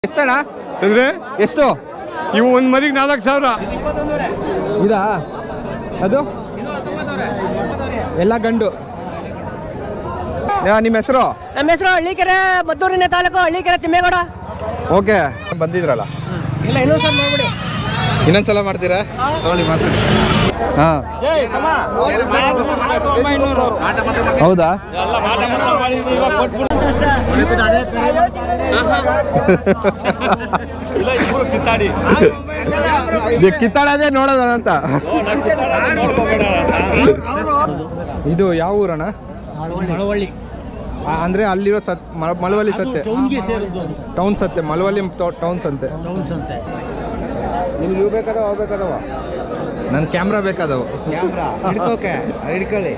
ಎಷ್ಟಣ್ಣ ಅಂದ್ರೆ ಎಷ್ಟು ಇವು ಒಂದು ಮರಿಗೆ ನಾಲ್ಕು ಸಾವಿರ ಇದಾ ಅದು ಎಲ್ಲ ಗಂಡು ಯಾ, ನಿಮ್ಮ ಹೆಸರು ನಮ್ಮ ಹೆಸರು ಹಳ್ಳಿಕೆರೆ ಮದ್ದೂರಿನ ತಾಲೂಕು ಹಳ್ಳಿಕೆರೆ ತಿಮ್ಮೇಗೌಡ ಓಕೆ ಬಂದಿದ್ರಲ್ಲ ಇಲ್ಲ ಇನ್ನೊಂದು ಸಲ ಮಾಡ್ಬಿಡಿ ಇನ್ನೊಂದ್ಸಲ ಮಾಡ್ತೀರಾ ತಗೊಳ್ಳಿ ಮಾತಾಡಿ ಹಾಂ ಹೌದಾ ಇದು ಕಿತ್ತಾಡೋದೇ ನೋಡೋದ ಅಂತ ಇದು ಯಾವ ಊರಣ್ಣ ಮಳವಳ್ಳಿ ಆ, ಅಂದ್ರೆ ಅಲ್ಲಿರೋ ಸತ್ ಮ- ಮಳವಳ್ಳಿ ಸತ್ಯ ಟೌನ್ಗೆ ಸೇರಿದ್ದು ಟೌನ್ ಸತ್ಯ ಮಳವಳ್ಳಿ ಟೌನ್ಸ್ ಅಂತೆ ಟೌನ್ಸ್ ಅಂತೆ ನಿಮ್ಗೆ ಇವು ಬೇಕಾದವ ಅವು ಬೇಕಾದವ ನನ್ ಕ್ಯಾಮ್ರಾ ಬೇಕಾದವು ಕ್ಯಾಮ್ರಾ ಹಿಡ್ಕೋಕೆ ಹಿಡ್ಕೊಳ್ಳಿ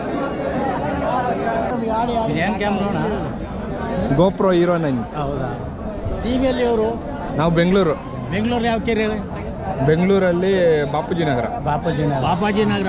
ಇದೇನು ಕ್ಯಾಮ್ರೋಣ ಗೋಪ್ರೋ ಹೀರೋ ನೈನ್ ಹೌದಾ ಟಿವಿಯಲ್ಲಿ ಅವರು ನಾವು ಬೆಂಗಳೂರು ಬೆಂಗಳೂರು ಯಾವ ಕೆರೆ ಬೆಂಗಳೂರಲ್ಲಿ ಬಾಪೂಜಿ ನಗರ ಬಾಪಾಜಿ ನಗರ ಬಾಪಾಜಿ ನಗರ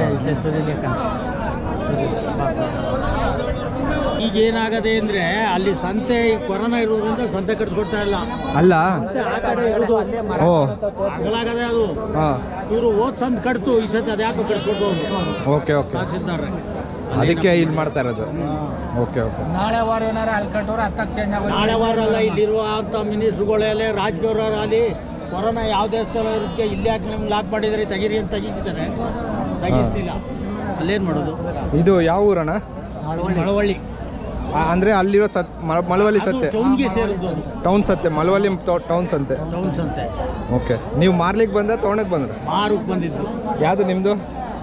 ಈಗ ಏನಾಗದೆ ಅಂದ್ರೆ ಅಲ್ಲಿ ಸಂತೆ ಈ ಕೊರೋನಾ ಇರೋದ್ರಿಂದ ಸಂತೆ ಕಟ್ಸ್ಕೊಡ್ತಾ ಇಲ್ಲ ಅಲ್ಲ ಆ ಕಡೆ ಇರೋದು ಓ ಅಗಲಾಗದೆ ಅದು ಹಾಂ ಇವರು ಓದ್ ಸಂತ ಕಟ್ತು ಈ ಸತಿ ಅದ್ಯಾಕೋ ಕಟ್ಸ್ಕೊಟ್ಟು ಓಕೆ ಓಕೆ ತಹಸೀಲ್ದಾರ್ ಅದಕ್ಕೆ ಇಲ್ಲಿ ಮಾಡ್ತಾ ಇರೋದು ಓಕೆ ಓಕೆ ನಾಳೆ ವಾರ ಏನಾರ ಅಲ್ಲಿ ಕಟ್ಟೋರು ಹತ್ತಕ್ಕೆ ಚೇಂಜ್ ಆಗೋದು ನಾಳೆ ವಾರ ಅಲ್ಲ ಇಲ್ಲಿರುವ ಅಂತ ಮಿನಿಸ್ಟ್ರುಗಳೆಲ್ಲ ರಾಜಕೀಯರಾಗಲಿ ಕೊರೋನಾ ಯಾವುದೇ ಸ್ಥಳ ಇರುತ್ತೆ ಇಲ್ಲಿ ಯಾಕೆ ನಿಮ್ಗೆ ಲಾಕ್ ಮಾಡಿದರೆ ತೆಗೀರಿ ಅಂತ ತೆಗಿತಿದ್ದಾರೆ ತೆಗಿಸ್ತಿಲ್ಲ ಅಲ್ಲೇನು ಮಾಡೋದು ಇದು ಯಾವ ಊರಣ್ಣ ಮಳವಳ್ಳಿ ಆ, ಅಂದ್ರೆ ಅಲ್ಲಿರೋ ಸತ್ ಮ- ಮಳವಳ್ಳಿ ಸತ್ಯ ಟೌನ್ಗೆ ಸೇರಿದ್ದು ಟೌನ್ ಸತ್ಯ ಮಳವಳ್ಳಿ ಟೌನ್ಸ್ ಅಂತೆ ಟೌನ್ಸ್ ಅಂತೆ ಓಕೆ ನೀವು ಮಾರ್ಲಿಕ್ಕೆ ಬಂದ ತೊಗೊಳಕ್ ಬಂದ್ರ ಮಾರುಕ್ ಬಂದಿದ್ದು ಯಾವುದು ನಿಮ್ಮದು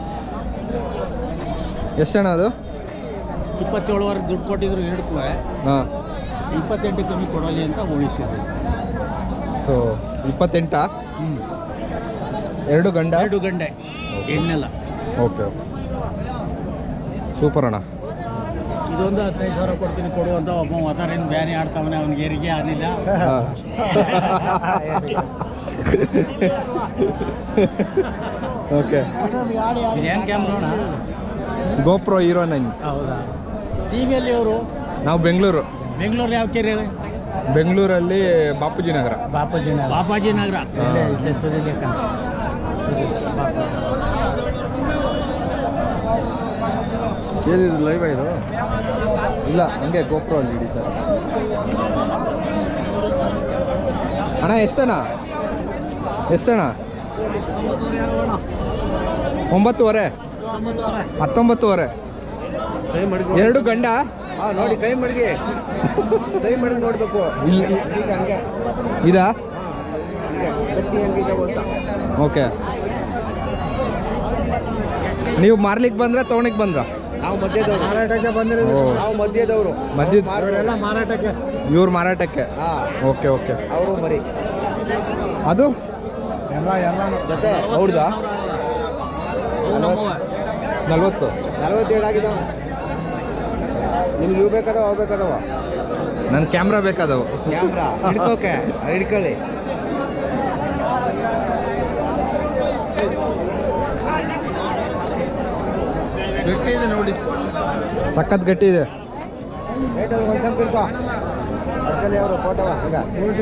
ಎಷ್ಟಣ್ಣ ಅದು ಇಪ್ಪತ್ತೇಳುವರೆ ದುಡ್ಡು ಕೊಟ್ಟಿದ್ರು ಎರಡಕ್ಕೂ ಹಾಂ ಇಪ್ಪತ್ತೆಂಟು ಕಮ್ಮಿ ಕೊಡಲಿ ಅಂತ ಉಳಿಸಿದ್ರು ಸೊ ಇಪ್ಪತ್ತೆಂಟಾ ಹ್ಞೂ ಎರಡು ಗಂಡ ಎರಡು ಗಂಟೆ ಎಣ್ಣೆಲ್ಲ ಓಕೆ ಓಕೆ ಸೂಪರ್ ಅಣ್ಣ ಇದೊಂದು ಹದಿನೈದು ಸಾವಿರ ಕೊಡ್ತೀನಿ ಕೊಡುವಂತ ಒಬ್ಬ ಮತಾರಿಂದ ಬ್ಯಾನಿ ಆಡ್ತಾವನೆ ಅವ್ನಿಗೆ ಏರಿಗೆ ಆನಿಲ್ಲ ಹಾಂ ಓಕೆ ಇದೇನು ಕ್ಯಾಮ್ರೋಣ ಗೋಪ್ರೋ ಹೀರೋ ನೈನ್ ಹೌದಾ ಟಿವಿಯಲ್ಲಿ ಅವರು ನಾವು ಬೆಂಗಳೂರು ಬೆಂಗಳೂರು ಯಾವ ಕೆರೆ ಬೆಂಗಳೂರಲ್ಲಿ ಬಾಪೂಜಿ ನಗರ ಬಾಪಾಜಿ ನಗರ ಬಾಪಾಜಿ ನಗರ ಏನಿದು ಲೈವ್ ಇದು ಇಲ್ಲ ಹಂಗೆ ಗೋಪ್ರೋ ಅಲ್ಲಿ ಹಿಡಿತಾರೆ ಅಣ್ಣ ಎಷ್ಟಣ್ಣ ಎಷ್ಟಣ್ಣ ಒಂಬತ್ತುವರೆ ಹತ್ತೊಂಬತ್ತುವರೆ ಕೈ ಮಡಗಿ ಎರಡು ಗಂಡ ಹಾ ನೋಡಿ ಕೈ ಮಡಗಿ ಕೈ ಮಡಗಿ ನೋಡ್ಬೇಕು ಇಲ್ಲಿ ಈಗ ಹಂಗೆ ಇದಾ ಹಂಗೆ ಗಟ್ಟಿ ಹಂಗಿದೆ ಅಂತ ಓಕೆ ನೀವು ಮಾರ್ಲಿಕ್ಕೆ ಬಂದ್ರೆ ತೊಗೊಳಕ್ ಬಂದ್ರ ನಾವು ಮಧ್ಯದವರು ಮಾರಾಟಕ್ಕೆ ಬಂದಿರೋದು ಓ. ನಾವು ಮಧ್ಯದವರು ಮಧ್ಯದ ಮಾರಾಟಕ್ಕೆ ಇವ್ರ ಮಾರಾಟಕ್ಕೆ ಹಾ ಓಕೆ ಓಕೆ ಅವರು ಮರಿ ಅದು ಜೊತೆ ಹೌದಾ ನಲ್ವತ್ತು ನಲವತ್ತೇಳು ಆಗಿದಾವ ನಿಮ್ಗೆ ಇವು ಬೇಕಾದವ ಅವು ಬೇಕಾದವ ನನ್ನ ಕ್ಯಾಮ್ರಾ ಬೇಕಾದವು ಕ್ಯಾಮ್ರಾ ಹಿಡ್ಕೋಕೆ ಹಿಡ್ಕೊಳ್ಳಿ ಗಟ್ಟಿ ಇದೆ ನೋಡಿ ಸಖತ್ ಗಟ್ಟಿ ಇದೆ ರೇಟ್ ಒಂದು ಸ್ವಲ್ಪ ಇರ್ಕೋ ಪಕ್ಕದಲ್ಲಿ ಅವರು ಫೋಟೋವ ಈಗ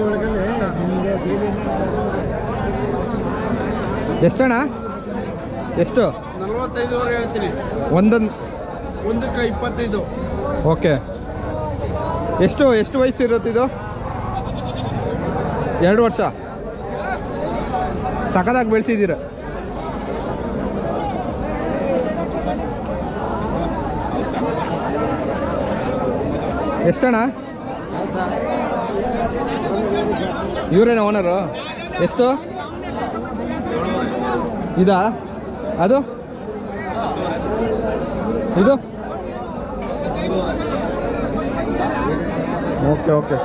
ಎಷ್ಟಣ್ಣ ಎಷ್ಟು ನಲ್ವತ್ತೈದುವರೆ ಹೇಳ್ತೀನಿ ಒಂದೊಂದು ಒಂದಕ್ಕೆ ಇಪ್ಪತ್ತೈದು ಓಕೆ ಎಷ್ಟು ಎಷ್ಟು ವಯಸ್ಸು ಇರುತ್ತೆ ಇದು ಎರಡು ವರ್ಷ ಸಖತ್ತಾಗಿ ಬೆಳೆಸಿದ್ದೀರ ಎಷ್ಟಣ್ಣ ಇವರೇನ ಓನರು ಎಷ್ಟು ಇದಾ ಅದು ಇದು ಓಕೆ ಓಕೆ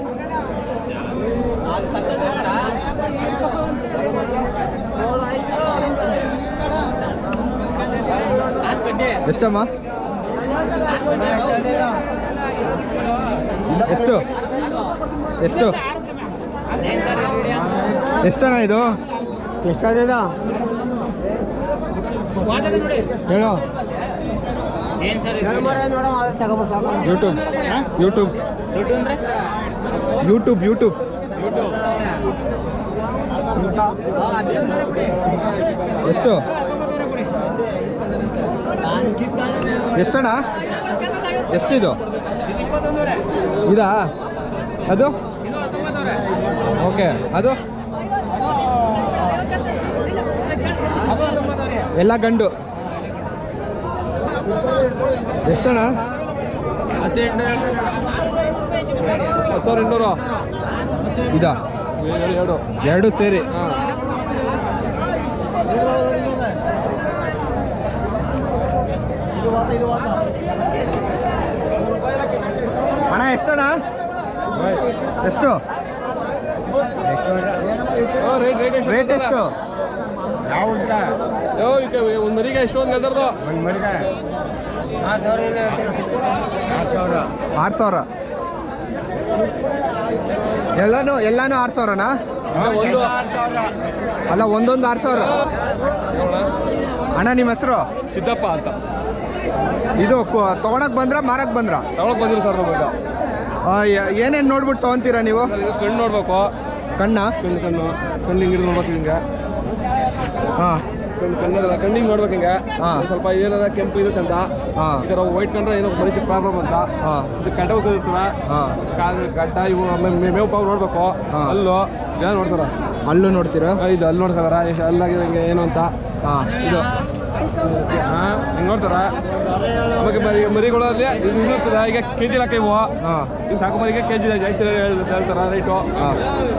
ಎಷ್ಟಮ್ಮ ಎಷ್ಟು ಎಷ್ಟು ಎಷ್ಟಣ್ಣ ಇದು ಹೇಳು ಏನು ಸರ್ ಯೂಟ್ಯೂಬ್ ಯೂಟ್ಯೂಬ್ ದುಡ್ಡು ಅಂದರೆ ಯೂಟ್ಯೂಬ್ ಯೂಟ್ಯೂಬ್ ಎಷ್ಟು ಎಷ್ಟಣ್ಣ ಎಷ್ಟಿದು ಇದಾ ಅದು ಓಕೆ ಅದು ಎಲ್ಲ ಗಂಡು ಎಷ್ಟಣ್ಣ ಸಾವಿರ ಇನ್ನೂರು ಇದಾ ಎರಡು ಎರಡು ಸೇರಿ ಅಣ್ಣ ಎಷ್ಟಣ್ಣ ಎಷ್ಟು ರೇಟ್ ರೇಟ್ ಎಷ್ಟು ರೇಟ್ ಎಷ್ಟು ಯೋ ಈಗ ಒಂದು ಮರಿಗೆ ಎಷ್ಟೊಂದು ಗೆದರ್ದು ಆರು ಸಾವಿರ ಎಲ್ಲಾನು ಎಲ್ಲಾನು ಆರು ಸಾವಿರನಾ ಒಂದು ಅಲ್ಲ ಒಂದೊಂದು ಆರು ಸಾವಿರ ಅಣ್ಣ ನಿಮ್ಮ ಹೆಸರು ಸಿದ್ದಪ್ಪ ಅಂತ ಇದು ಕು- ತಗೊಳಕ್ ಬಂದ್ರ ಮಾರಕ್ ಬಂದ್ರ ತಗೊಳಕ್ ಬಂದಿರಿ ಸರ್ ನಾವು ಈಗ ಏನೇನು ನೋಡ್ಬಿಟ್ಟು ತಗೊಂತೀರಾ ನೀವು ಸರ್ ಇದು ಕಣ್ಣು ನೋಡ್ಬೇಕು ಕಣ್ಣ ಕಣ್ಣು ಕಣ್ಣು ಕಣ್ಣು ಹಿಂಗೆ ಹಿಡಿದು ನೋಡ್ಬೇಕು ಹಿಂಗೆ ಹಾಂ ಕಣ್ಣು ಕಣ್ಣದ ಕಣ್ಣಿಗೆ ನೋಡ್ಬೇಕು ಹಿಂಗೆ ಹಾ. ಒಂದ್ ಸ್ವಲ್ಪ ಏನಾರ ಕೆಂಪು ಇದು ಚಂದ ಹಾ. ಈ ಥರ ವೈಟ್ ಕಂಡ್ರೆ ಏನೋ ಮನುಷ್ಯ ಪ್ರಾಬ್ಲಮ್ ಅಂತ ಹಾಂ ಇದು ಗಡ್ಡ ಹೋಗಿರ್ತವೆ ಹಾಂ ಕಾಲು ಗಡ್ಡ ಇವು ಆಮೇಲೆ ಮೇ- ಮೇವು ಪಾವು ನೋಡ್ಬೇಕು ಹಾ. ಅಲ್ಲು ಜನ ನೋಡ್ತಾರ ಅಲ್ಲೂ ನೋಡ್ತೀರಾ ಆ, ಇದು ಅಲ್ಲಿ ನೋಡ್ತಾರ ಎಷ್ಟು ಅಲ್ಲಾಗಿದೆ ಹಿಂಗೆ ಏನು ಅಂತ ಹಾಂ ಇದು ಹಾಂ ಹಿಂಗೆ ನೋಡ್ತಾರ ಆಮೇಲೆ ಮರಿ ಮರಿಗಳಲ್ಲಿ ಇದು ಇದು ಇರ್ತದೆ ಈಗ ಕೆ ಜಿ ಲೆಕ್ಕ ಇವು ಹಾಂ ಇದು ಸಾಕು ಮರಿಗೆ ಕೆ ಜಿ ಜಾಸ್ತಿ ಹೇಳ್- ಹೇಳ್ತಾರ ರೈಟು ಹಾಂ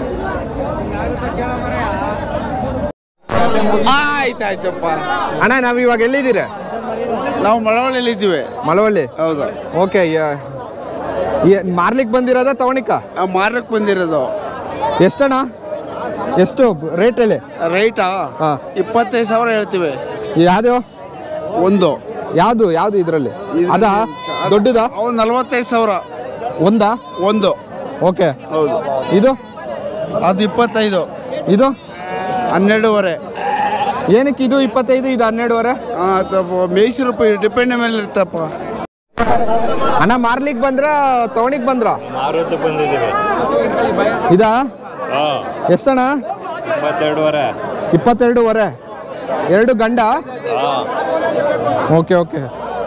ಆಯ್ತಾಯ್ತಪ್ಪ ಅಣ್ಣ ನಾವು ಇವಾಗ ಎಲ್ಲಿದ್ದೀರಿ ನಾವು ಮಳವಳ್ಳಿಯಲ್ಲಿ ಇದ್ದೀವಿ ಮಳವಳ್ಳಿ ಹೌದು ಓಕೆ ಮಾರ್ಲಿಕ್ಕೆ ಬಂದಿರೋದ ತಗೊಣಿಕ ನಾವು ಮಾರಕ್ಕೆ ಬಂದಿರೋದು ಎಷ್ಟಣ್ಣ ಎಷ್ಟು ರೇಟ್ ಹೇಳಿ ರೈಟಾ ಹಾಂ ಇಪ್ಪತ್ತೈದು ಸಾವಿರ ಹೇಳ್ತೀವಿ ಯಾವುದು ಒಂದು ಯಾವುದು ಯಾವುದು ಇದರಲ್ಲಿ ಅದಾ ದೊಡ್ಡದಾ ಅವು ನಲ್ವತ್ತೈದು ಸಾವಿರ ಒಂದಾ ಒಂದು ಓಕೆ ಹೌದು ಇದು ಅದು ಇಪ್ಪತ್ತೈದು ಇದು ಹನ್ನೆರಡೂವರೆ ಏನಕ್ಕೆ ಇದು ಇಪ್ಪತ್ತೈದು ಇದು ಹನ್ನೆರಡುವರೆ ಮೇಯ್ಸಿ ರೂಪಾಯಿ ಡಿಪೆಂಡ್ ಮೇಲೆ ಇರ್ತಪ್ಪ ಅಣ್ಣ ಮಾರ್ಲಿಕ್ಕೆ ಬಂದ್ರ ತಗೊಣಿಕ್ ಬಂದ್ರ ಮಾರುತಿ ಬಂದಿದ್ದೀವಿ ಇದಾ ಹಾಂ ಎಷ್ಟಣ್ಣ ಇಪ್ಪತ್ತೆರಡುವರೆ ಇಪ್ಪತ್ತೆರಡುವರೆ ಎರಡು ಗಂಡ ಹಾಂ ಓಕೆ ಓಕೆ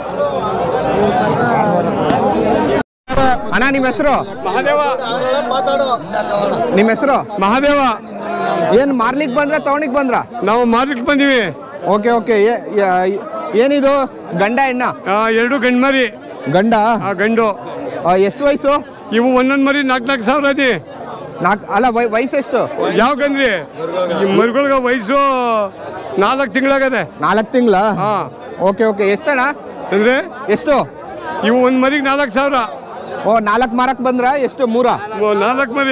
ಅಣ್ಣ ನಿಮ್ಮ ಹೆಸರು ಮಹಾದೇವ ನಿಮ್ಮ ಹೆಸರು ಮಹಾದೇವ ಏನು ಮಾರ್ಲಿಕ್ಕೆ ಬಂದ್ರ ತಗೊಣಿಕ್ ಬಂದ್ರ ನಾವು ಮಾರ್ಲಿಕ್ಕೆ ಬಂದೀವಿ ಓಕೆ ಓಕೆ ಏನಿದು ಗಂಡ ಹೆಣ್ಣ ಆ, ಎರಡು ಗಂಡು ಮರಿ ಗಂಡ ಆ ಗಂಡು ಆ, ಎಷ್ಟು ವಯಸ್ಸು ಇವು ಒಂದೊಂದು ಮರಿ ನಾಲ್ಕು ನಾಲ್ಕು ಸಾವಿರ ಐತಿ ನಾಲ್ಕು ಅಲ್ಲ ವಯ- ವಯಸ್ಸು ಎಷ್ಟು ಯಾವ ಗಂದ್ರಿ ಈ ಮರಿಗಳ್ಗೆ ವಯಸ್ಸು ನಾಲ್ಕು ತಿಂಗಳಾಗದೆ ನಾಲ್ಕು ತಿಂಗಳ ಹಾ ಓಕೆ ಓಕೆ ಎಷ್ಟಣ್ಣ ಅಂದ್ರೆ ಎಷ್ಟು ಇವು ಒಂದು ಮರಿಗೆ ನಾಲ್ಕು ಸಾವಿರ ಓ ನಾಲ್ಕು ಮಾರಕ್ ಬಂದ್ರ ಎಷ್ಟು ಮೂರ ನಾಲ್ಕು ಮರಿ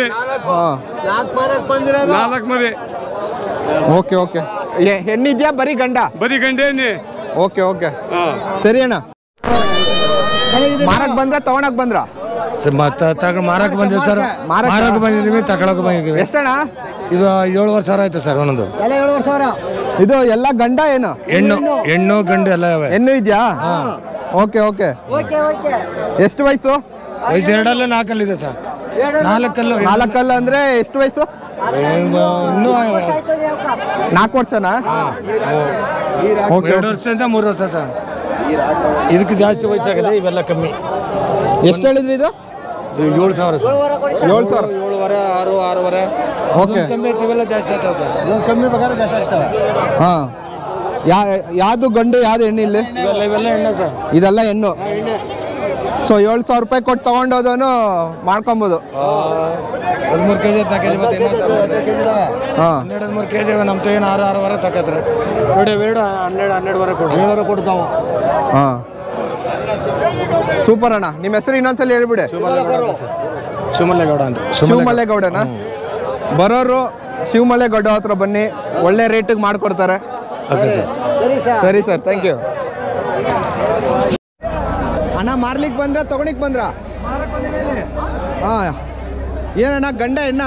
ನಾಲ್ಕು ಮರಿ ಓಕೆ ಓಕೆ ಹೆಣ್ಣಿದ್ಯಾ ಬರೀ ಗಂಡ ಬರೀ ಗಂಡೇನಿ ಓಕೆ ಓಕೆ ಹಾಂ ಸರಿ ಅಣ್ಣ ಮಾರಕ್ ಬಂದ್ರ ತಗೊಳಕ್ ಬಂದ್ರ ಮಾರಕ್ಕೆ ಬಂದಿವಿ ಸರ್ ಮಾರಕ್ಕ? ಮಾರಕ್ಕೆ ಬಂದಿದ್ದೀವಿ ತಗೊಳಕ್ಕೆ ಬಂದಿದ್ದೀವಿ ಎಷ್ಟಣ್ಣ ಇದು ಏಳುವರೆ ಸಾವಿರ ಆಯ್ತು ಸರ್ ಒಂದೊಂದು ಇದು ಎಲ್ಲ ಗಂಡ ಏನು ಹೆಣ್ಣು ಹೆಣ್ಣು ಗಂಡು ಎಲ್ಲ ಇವೆ ಹೆಣ್ಣು ಇದ್ಯಾ ಓಕೆ ಓಕೆ ಎಷ್ಟು ವಯಸ್ಸು ವಯಸ್ಸು ಎರಡಲ್ಲೂ ನಾಲ್ಕಲ್ಲಿದೆ ಸರ್ ನಾಲ್ಕಲ್ಲು ನಾಲ್ಕಲ್ಲ ಅಂದ್ರೆ ಎಷ್ಟು ವಯಸ್ಸು ಏನು ಇನ್ನೂ ನಾಲ್ಕು ವರ್ಷನಾ ಓಕೆ ಎರಡು ವರ್ಷದಿಂದ ಮೂರು ವರ್ಷ ಸರ್ ಇದಕ್ಕೆ ಜಾಸ್ತಿ ವಯಸ್ಸಾಗಿದೆ ಇವೆಲ್ಲ ಕಮ್ಮಿ ಎಷ್ಟು ಹೇಳಿದ್ರಿ ಇದು ಇದು ಏಳು ಸಾವಿರ ಸರ್ ಏಳು ಸಾವಿರ ಏಳುವರೆ ಆರು ಆರೂವರೆ ಓಕೆ ಕಮ್ಮಿ ಆಯ್ತು ಇವೆಲ್ಲ ಜಾಸ್ತಿ ಆಗ್ತಾವೆ ಸರ್ ಕಮ್ಮಿ ಬೇಕಾದ್ರೆ ಜಾಸ್ತಿ ಆಗ್ತವೆ ಹಾ ಯಾ ಯಾವುದು ಗಂಡು ಯಾವ್ದು ಹೆಣ್ಣು ಇಲ್ಲಿ ಇವೆಲ್ಲ ಇವೆಲ್ಲ ಎಣ್ಣೆ ಸರ್ ಇದೆಲ್ಲ ಹೆಣ್ಣು ಸೊ ಏಳು ಸಾವಿರ ರೂಪಾಯಿ ಕೊಟ್ಟು ತಗೊಂಡೋದನು ಮಾಡ್ಕೊಬೋದು ಹದಿಮೂರು ಕೆ ಜಿ ಹದಿನಾಲ್ಕು ಕೆ ಜಿ ಮತ್ತೆ ಇನ್ನೊಂದು ಸಾವಿರ ಹಾಂ ಹನ್ನೆರಡು ಹದಿಮೂರು ಕೆ ಜಿ ನಮ್ಮ ಏನು ಆರು ಆರೂವರೆ ತಕತ್ರೆ ನೋಡಿ ಇವೆರಡು ಹನ್ನೆರಡು ಹನ್ನೆರಡುವರೆ ಕೊಡಿ ಹನ್ನೆರಡುವರೆ ಕೊಡ್ತಾವೆ ಹಾಂ ಸೂಪರ್ ಅಣ್ಣ ನಿಮ್ಮ ಹೆಸರು ಇನ್ನೊಂದ್ಸಲ ಹೇಳ್ಬಿಡಿ ಶಿವಮಲ್ಲೇಗೌಡ ಅಂತ ಶಿವಮಲ್ಲೇಗೌಡನ ಬರೋರು ಶಿವಮಲ್ಲೇಗೌಡ ಹತ್ರ ಬನ್ನಿ ಒಳ್ಳೆ ರೇಟಿಗೆ ಮಾಡಿಕೊಡ್ತಾರೆ ಓಕೆ ಸರ್ ಸರಿ ಸರ್ ಥ್ಯಾಂಕ್ ಯು ಅಣ್ಣ ಮಾರ್ಲಿಕ್ಕೆ ಬಂದ್ರ ತಗೊಳಿಕ್ ಬಂದ್ರ ಹಾಂ ಏನಣ್ಣ ಗಂಡ ಹೆಣ್ಣ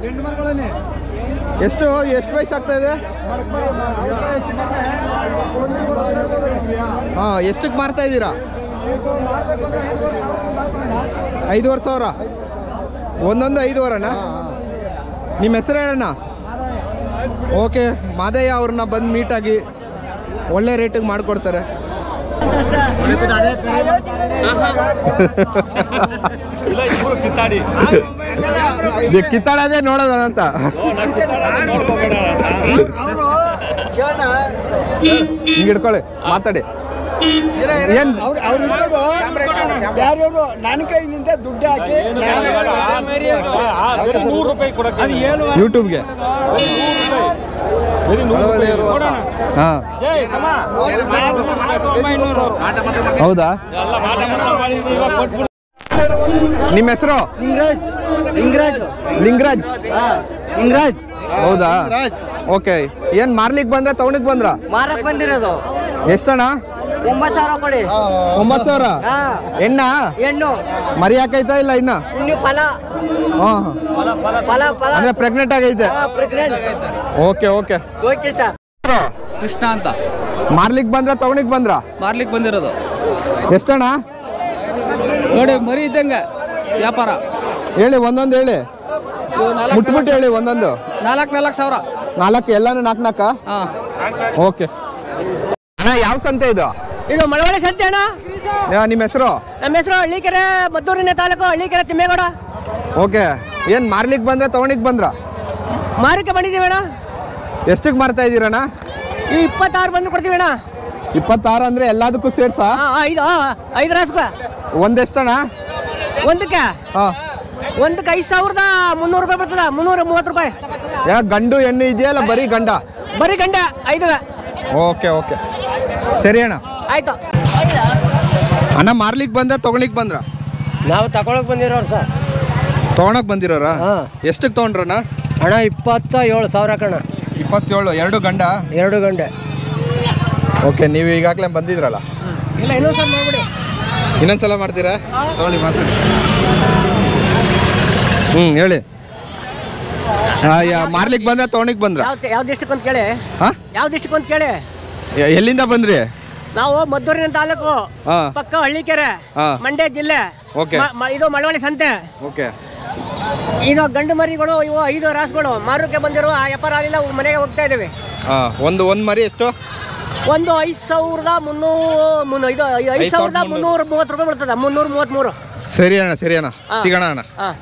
ಎಷ್ಟು ಎಷ್ಟು ವಯಸ್ಸಾಗ್ತಾ ಇದೆ ಹಾಂ ಎಷ್ಟಕ್ಕೆ ಮಾರ್ತಾ ಇದ್ದೀರಾ ಐದುವರೆ ಸಾವಿರ ಒಂದೊಂದು ಐದುವರೆನಾ ನಿಮ್ಮ ಹೆಸರು ಹೇಳಣ್ಣ ಓಕೆ ಮಾದಯ್ಯ ಅವ್ರನ್ನ ಬಂದು ಮೀಟಾಗಿ ಒಳ್ಳೆ ರೇಟಿಗೆ ಮಾಡಿಕೊಡ್ತಾರೆ ಇಲ್ಲ ಇಬ್ಬರು ಕಿತ್ತಾಡಿ ಇದು ಕಿತ್ತಾಡೋದೇ ನೋಡೋದ ಅಂತ ನೋಡ್ಕೋಬೇಡ ಹಿಂಗೆ ಹಿಡ್ಕೊಳ್ಳಿ ಮಾತಾಡಿ ಏನ್ ಯಾರು ನನ್ನ ಕೈನಿಂದ ದುಡ್ಡು ಹಾಕಿ ನೂರು ರೂಪಾಯಿ ಕೊಡಕ್ಕೆ ಯೂಟ್ಯೂಬ್ಗೆ ಬರೀ ನೂರು ರೂಪಾಯಿ ಕೊಡೋಣ ಹಾಂ ಜೈ ತಮ್ಮ ಹೌದಾ ಎಲ್ಲ ಮಾಟ ಮಾಟ ಮಾಡಿದ್ದೀನಿ ಇವಾಗ ಕೊಟ್ಬಿಡು ನಿಮ್ಮ ಹೆಸರು ಲಿಂಗರಾಜ್ ಲಿಂಗರಾಜ್ ಲಿಂಗರಾಜ್ ಲಿಂಗರಾಜ್ ಹೌದಾ ಓಕೆ ಏನ್ ಮಾರ್ಲಿಕ್ ಬಂದ್ರ ತಗೊಂಡಿಕ್ ಬಂದ್ರ ಮಾರಕ್ ಬಂದಿರೋದು ಎಷ್ಟಣ್ಣ ಒಂಬತ್ತು ಸಾವಿರ ಕೊಡಿ ಒಂಬತ್ತು ಸಾವಿರ ಹಾ ಎಣ್ಣ ಹೆಣ್ಣು ಮರಿ ಹಾಕೈತಾ ಇಲ್ಲ ಇನ್ನ ಇನ್ನು ಫಲ ಹಾಂ ಫಲ ಫಲ ಅಂದ್ರೆ ಪ್ರೆಗ್ನೆಂಟ್ ಆಗೈತೆ pregnant okay okay okay sir Krishna ಅಂತ ಮಾರ್ಲಿಕ್ ಬಂದ್ರ ತಗೊಂಡಿಕ್ ಬಂದ್ರ ಮಾರ್ಲಿಕ್ಕೆ ಬಂದಿರೋದು ಎಷ್ಟಣ್ಣ ನೋಡಿ ಮರಿ ಇದ್ದಂಗೆ ವ್ಯಾಪಾರ ಹೇಳಿ ಒಂದೊಂದು ಹೇಳಿ ಮುಟ್ಬಿಟ್ಟು ಹೇಳಿ ಒಂದೊಂದು ನಾಲ್ಕು ನಾಲ್ಕು ಸಾವಿರ ನಾಲ್ಕು ಎಲ್ಲಾನು ನಾಲ್ಕು ನಾಲ್ಕ ಹಾಂ ಓಕೆ ಅಣ್ಣ ಯಾವ ಸಂತೆ ಇದು ಇದು ಮಳವಳ್ಳಿ ಸಂತೆ ಅಣ್ಣ ಯಾ- ನಿಮ್ಮ ಹೆಸರು ನಮ್ಮ ಹೆಸರು ಹಳ್ಳಿಕೆರೆ ಮದ್ದೂರಿನ ತಾಲೂಕು ಹಳ್ಳಿಕೆರೆ ತಿಮ್ಮೇಗೌಡ ಓಕೆ ಏನ್ ಮಾರ್ಲಿಕ್ ಬಂದ್ರೆ ತಗೊಂಡಿಕ್ ಬಂದ್ರ ಮಾರಕ್ಕೆ ಬಂದಿದ್ದೀವಿ ಅಣ್ಣ ಎಷ್ಟಕ್ಕೆ ಮಾರ್ತಾ ಇದೀರಣ್ಣ ಈ ಇಪ್ಪತ್ತಾರು ಬಂದು ಕೊಡ್ತೀವಿ ಅಣ್ಣ ಇಪ್ಪತ್ತಾರು ಅಂದ್ರೆ ಎಲ್ಲದಕ್ಕೂ ಸೇರ್ಸಾ ಹಾ, ಐದು ಹಾ, ಐದು ರಾಸ್ಕ ಒಂದೆಷ್ಟಣ್ಣ ಒಂದಕ್ಕೆ ಹಾ ಒಂದಕ್ಕೆ ಐದು ಸಾವಿರದ ಮುನ್ನೂರು ರೂಪಾಯಿ ಬರ್ತದ ಮುನ್ನೂರ ಮೂವತ್ತು ರೂಪಾಯಿ ಯಾ ಗಂಡು ಹೆಣ್ಣು ಇದೆಯಲ್ಲ ಬರೀ ಗಂಡ ಬರೀ ಗಂಡ ಐದು ಓಕೆ ಓಕೆ ಸರಿ ಅಣ್ಣ ಆಯ್ತು ಅಣ್ಣ ಮಾರ್ಲಿಕ್ ಬಂದ್ರೆ ತಗೊಳಿಕ್ ಬಂದ್ರ ನಾವು ತಗೊಳಕ್ ಬಂದಿರೋರು ಸರ್ ತಗೊಳಕ್ ಬಂದಿರೋರ ಹಾ. ಎಷ್ಟಕ್ಕೆ ತಗೊಂಡ್ರಣ್ಣ ಹಣ ಇಪ್ಪತ್ತ ಏಳು ಸಾವಿರ ಕಣ ಇಪ್ಪತ್ತೇಳು ಎರಡು ಗಂಡ ಎರಡು ಗಂಟೆ ಓಕೆ ನೀವು ಈಗಾಗಲೇ ಬಂದಿದ್ರಲ್ಲ ಇಲ್ಲ ಇನ್ನೊಂದು ಸಲ ಮಾಡ್ಬಿಡಿ ಇನ್ನೊಂದ್ಸಲ ಮಾಡ್ತೀರಾ ತಗೊಳ್ಳಿ ಮಾತಾಡಿ ಹ್ಞೂ ಹೇಳಿ ಆ, ಯಾ- ಮಾರ್ಲಿಕ್ ಬಂದ್ರೆ ತಗೊಳಿಕ್ ಬಂದ್ರ ಯಾವ ಯಾವ ಡಿಸ್ಟಿಕ್ ಅಂತ ಕೇಳಿ ಹಾ ಯಾವ ಡಿಸ್ಟಿಕ್ ಅಂತ ಕೇಳಿ ಎ- ಎಲ್ಲಿಂದ ಬಂದ್ರಿ ನಾವು ಮದ್ದೂರಿನ ತಾಲೂಕು ಹಾ ಪಕ್ಕ ಹಳ್ಳಿಕೆರೆ ಹಾ. ಮಂಡ್ಯ ಜಿಲ್ಲೆ ಓಕೆ. ಮ- ಮ- ಇದು ಮಳವಳ್ಳಿ ಸಂತೆ ಓಕೆ ಇದು ಗಂಡು ಮರಿಗಳು ಇವು ಐದು ರಾಸುಗಳು ಮಾರೋಕೆ ಬಂದಿರುವ ಆ ವ್ಯಾಪಾರ ಆಗಲಿಲ್ಲ ಮನೆಗೆ ಹೋಗ್ತಾ ಇದ್ದೀವಿ ಹಾಂ ಒಂದು ಒಂದು ಮರಿ ಎಷ್ಟು ಒಂದು ಐದು ಸಾವಿರದ ಮುನ್ನೂರು ಮುನ್ನೂ ಇದು ಐದು ಸಾವಿರದ ಮುನ್ನೂರ ಮೂವತ್ತು ರೂಪಾಯಿ ಬರ್ತದೆ ಮುನ್ನೂರ ಮೂವತ್ತ್ಮೂರು ಸರಿ ಅಣ್ಣ ಸರಿ ಅಣ್ಣ ಸಿಗೋಣ ಅಣ್ಣ ಹಾಂ